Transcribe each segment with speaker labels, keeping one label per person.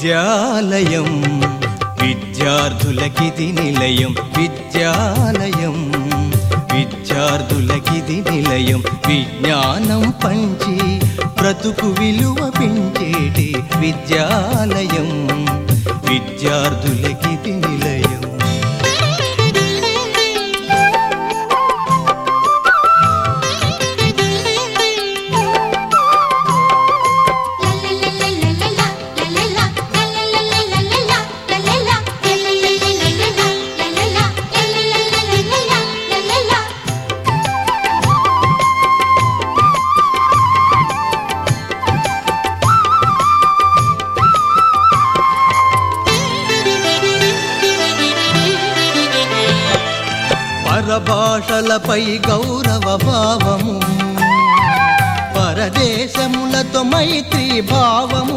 Speaker 1: విద్యాలయం విద్యార్థులకిది నిలయం విద్యాలయం విద్యార్థులకిది నిలయం విజ్ఞానం పంచి బ్రతుకు విలువ పెంచేటి విద్యాలయం విద్యార్థులకిది నిలయం పరభాషలపై గౌరవ భావము పరదేశములతో మైత్రి భావము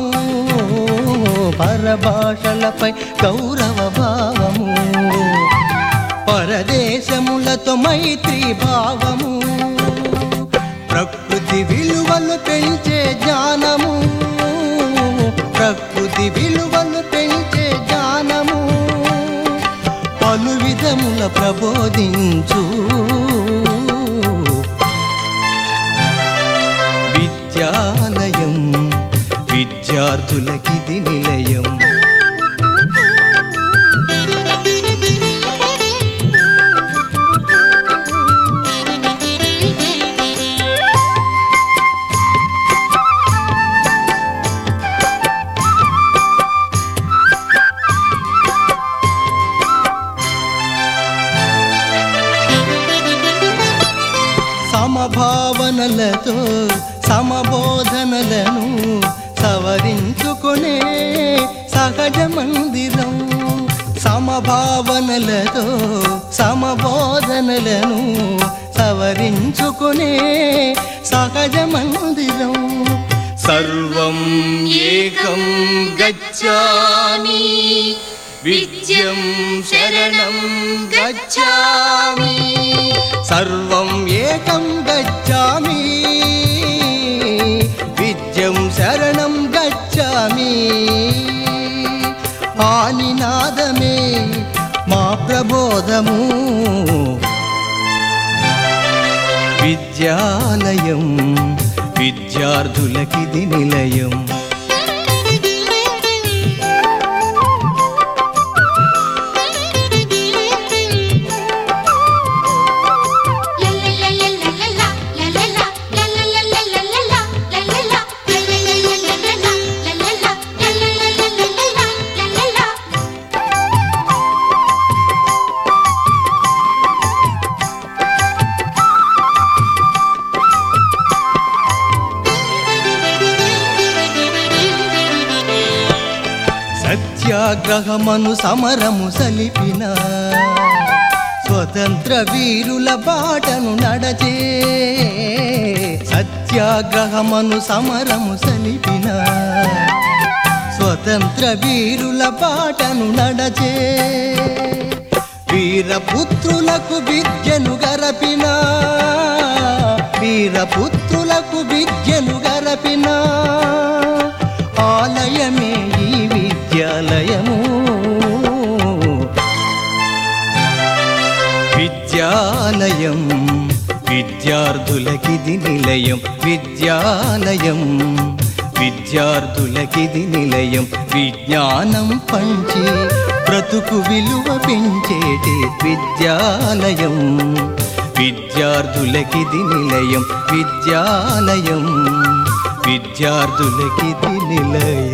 Speaker 1: పరభాషలపై గౌరవ భావము పరదేశములతో మైత్రి భావము ప్రకృతి విలువలు పెంచే జ్ఞానము ప్రకృతి విలువలు పెంచే జ్ఞానము పలు విధముల ప్రబోధించు విద్యాలయం విద్యార్థులకిది నిలయం సమభావనలతో సమబోధనలను సవరించుకునే సహజ మందిరం సమభావనలతో సమబోధనలను సవరించుకునే సహజ మందిరం సర్వం ఏకం గచ్చామి విద్యం శరణం గచ్చామి సర్వం ఏకం గచ్చామి విద్యం శరణం గచ్చామి ఆనినాదమే మా ప్రబోధము విద్యాలయం విద్యార్థులకిది నిలయం సత్యాగ్రహమను సమరము సలిపిన స్వతంత్ర వీరుల బాటను నడచే సత్యాగ్రహమను సమరము సలిపిన స్వతంత్ర వీరుల బాటను నడచే వీరపుత్రులకు విద్యను గరపిన వీరపుత్రులకు విద్యను గరపిన ఆలయమే ఈ విద్యాలయము విద్యాలయం విద్యార్థులకిది నిలయం విద్యాలయం విద్యార్థులకిది నిలయం విజ్ఞానం పంచి బ్రతుకు విలువ పెంచేటి విద్యాలయం విద్యార్థులకిది నిలయం విద్యాలయం విద్యార్థులకిది నిలయం